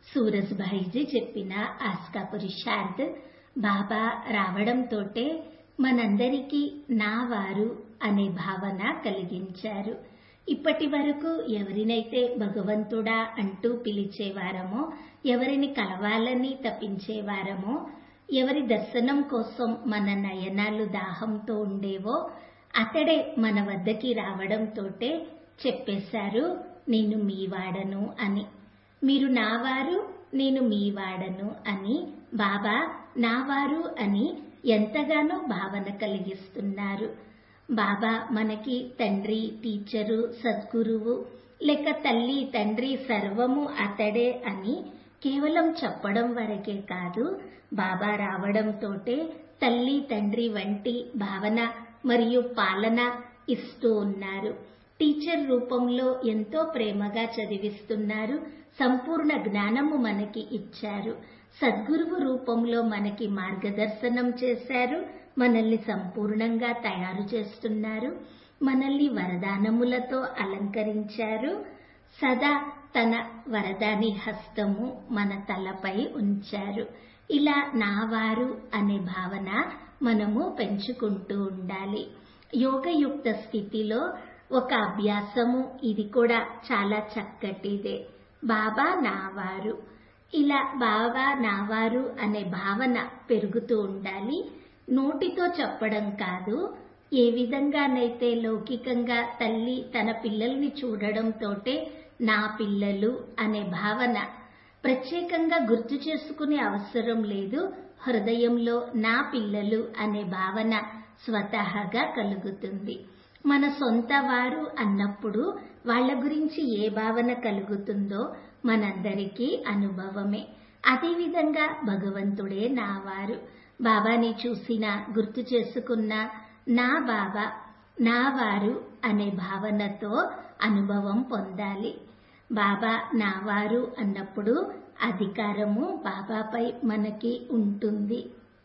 సూరజ్భాయిజీ చెప్పిన ఆస్కా పురుషార్థ్ బాబా రావడంతోటే మనందరికీ నా వారు అనే భావన కలిగించారు ఇప్పటి వరకు ఎవరినైతే భగవంతుడా అంటూ పిలిచేవారమో ఎవరిని కలవాలని తప్పించేవారమో ఎవరి దర్శనం కోసం మన నయనాలు దాహంతో ఉండేవో అతడే మన వద్దకి రావడంతోటే చెప్పేశారు నేను మీ వాడను అని మీరు నావారు నేను మీ వాడను అని బాబా నావారు అని ఎంతగానో భావన కలిగిస్తున్నారు బాబా మనకి తండ్రి టీచరు సద్గురువు లేక తల్లి తండ్రి సర్వము అతడే అని కేవలం చెప్పడం వరకే కాదు బాబా రావడంతోటే తల్లి తండ్రి వంటి భావన మరియు పాలన ఇస్తూ ఉన్నారు టీచర్ రూపంలో ఎంతో ప్రేమగా చదివిస్తున్నారు సంపూర్ణ జ్ఞానము మనకి ఇచ్చారు సద్గురువు రూపంలో మనకి మార్గదర్శనం చేశారు మనల్ని సంపూర్ణంగా తయారు చేస్తున్నారు మనల్ని వరదానములతో అలంకరించారు సదా తన వరదాని హస్తము మన తలపై ఉంచారు ఇలా నావారు అనే భావన మనము పెంచుకుంటూ ఉండాలి యోగయుక్త స్థితిలో ఒక అభ్యాసము ఇది కూడా చాలా చక్కటిదే బాబా నావారు ఇలా బాబా నావారు అనే భావన పెరుగుతూ ఉండాలి నోటితో చెప్పడం కాదు ఏ విధంగానైతే లౌకికంగా తల్లి తన పిల్లల్ని చూడడంతోటే నా పిల్లలు అనే భావన ప్రత్యేకంగా గుర్తు చేసుకునే అవసరం లేదు హృదయంలో నా పిల్లలు అనే భావన స్వతహాగా కలుగుతుంది మన సొంత వారు అన్నప్పుడు వాళ్ళ గురించి ఏ భావన కలుగుతుందో మనందరికీ అనుభవమే అదేవిధంగా భగవంతుడే నావారు బాబాని చూసిన గుర్తు చేసుకున్న నా బాబా నా వారు అనే భావనతో అనుభవం పొందాలి బాబా నావారు అన్నప్పుడు అధికారము బాబాపై మనకి ఉంటుంది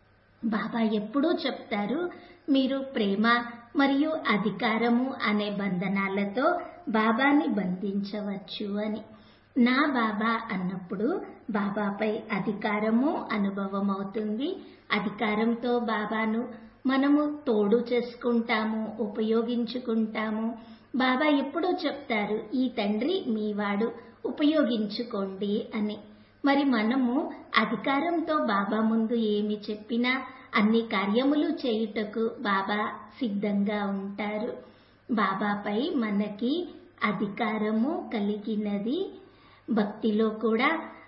బాబా ఎప్పుడూ చెప్తారు మీరు ప్రేమ మరియు అధికారము అనే బంధనాలతో బాబాని బంధించవచ్చు అని నా బాబా అన్నప్పుడు బాబాపై అధికారము అనుభవం అవుతుంది అధికారంతో బాబాను మనము తోడు చేసుకుంటాము ఉపయోగించుకుంటాము బాబా ఎప్పుడూ చెప్తారు ఈ తండ్రి మీవాడు ఉపయోగించుకోండి అని మరి మనము అధికారంతో బాబా ముందు ఏమి చెప్పినా అన్ని కార్యములు చేయుటకు బాబా సిద్ధంగా ఉంటారు బాబాపై మనకి అధికారము కలిగినది భక్తిలో కూడా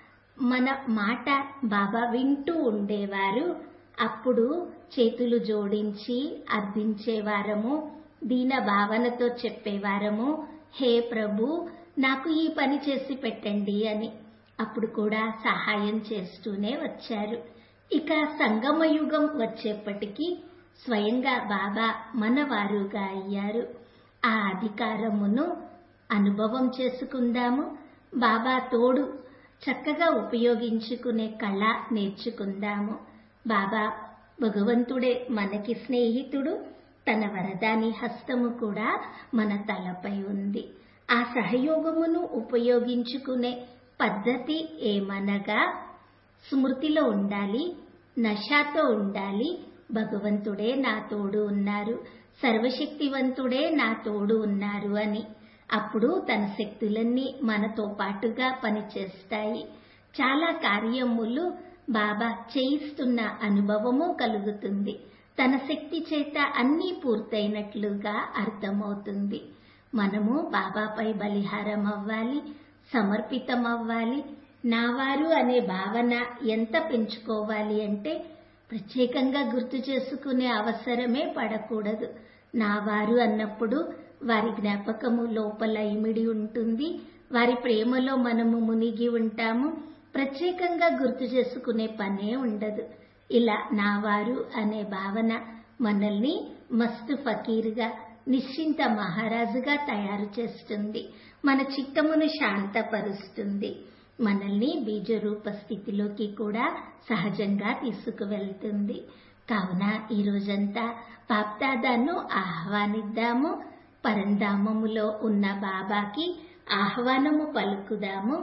మన మాట బాబా వింటూ ఉండేవారు అప్పుడు చేతులు జోడించి అర్థించేవారము దీన భావనతో చెప్పేవారము హే ప్రభు నాకు ఈ పని చేసి పెట్టండి అని అప్పుడు కూడా సహాయం చేస్తూనే వచ్చారు ఇక సంగమయుగం వచ్చేప్పటికీ స్వయంగా బాబా మనవారుగా అయ్యారు ఆ అధికారమును అనుభవం చేసుకుందాము బాబా తోడు చక్కగా ఉపయోగించుకునే కళ నేర్చుకుందాము బాబా భగవంతుడే మనకి స్నేహితుడు తన వరదాని హస్తము కూడా మన తలపై ఉంది ఆ సహయోగమును ఉపయోగించుకునే పద్ధతి ఏమనగా స్మృతిలో ఉండాలి నషాతో ఉండాలి భగవంతుడే నా తోడు ఉన్నారు సర్వశక్తివంతుడే నా తోడు ఉన్నారు అని అప్పుడు తన శక్తులన్నీ మనతో పాటుగా పనిచేస్తాయి చాలా కార్యములు బాబా చేయిస్తున్న అనుభవము కలుగుతుంది తన శక్తి చేత అన్నీ పూర్తయినట్లుగా అర్థమవుతుంది మనము బాబాపై బలిహారం అవ్వాలి సమర్పితం అవ్వాలి నావారు అనే భావన ఎంత పెంచుకోవాలి అంటే ప్రత్యేకంగా గుర్తు చేసుకునే అవసరమే పడకూడదు నావారు అన్నప్పుడు వారి జ్ఞాపకము లోపల ఇమిడి ఉంటుంది వారి ప్రేమలో మనము మునిగి ఉంటాము ప్రత్యేకంగా గుర్తు చేసుకునే పనే ఉండదు ఇలా నావారు అనే భావన మనల్ని మస్తు ఫకీర్గా నిశ్చింత మహారాజుగా తయారు చేస్తుంది మన చిత్తమును శాంతపరుస్తుంది మనల్ని బీజరూప స్థితిలోకి కూడా సహజంగా తీసుకువెళ్తుంది కావున ఈ రోజంతా పాప్తాదాను ఆహ్వానిద్దాము పరంధామములో ఉన్న బాబాకి ఆహ్వానము పలుకుదాము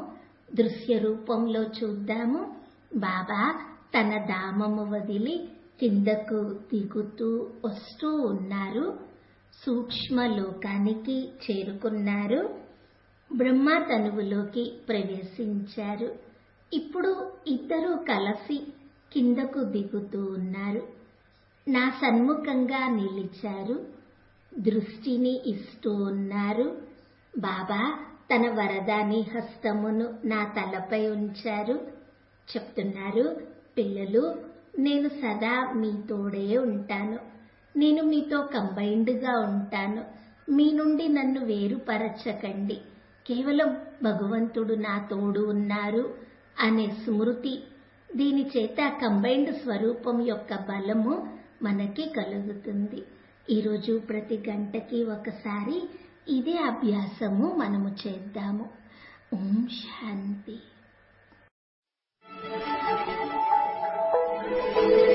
దృశ్య రూపంలో చూద్దాము బాబా తన ధామము వదిలి కిందకు దిగుతూ వస్తూ ఉన్నారు సూక్ష్మ లోకానికి చేరుకున్నారు బ్రహ్మ తనువులోకి ప్రవేశించారు ఇప్పుడు ఇద్దరూ కలిసి కిందకు దిగుతూ ఉన్నారు నా సన్ముఖంగా నిలిచారు దృష్టిని ఇస్తూ ఉన్నారు బాబా తన వరదాని హస్తమును నా తలపై ఉంచారు చెప్తున్నారు పిల్లలు నేను సదా మీ తోడే ఉంటాను నేను మీతో కంబైన్డ్గా ఉంటాను మీ నుండి నన్ను వేరుపరచకండి కేవలం భగవంతుడు నా తోడు ఉన్నారు అనే స్మృతి దీని చేత కంబైన్డ్ స్వరూపం యొక్క బలము మనకి కలుగుతుంది ఈరోజు ప్రతి గంటకి ఒకసారి ఇదే అభ్యాసము మనము చేద్దాము ఓం శాంతి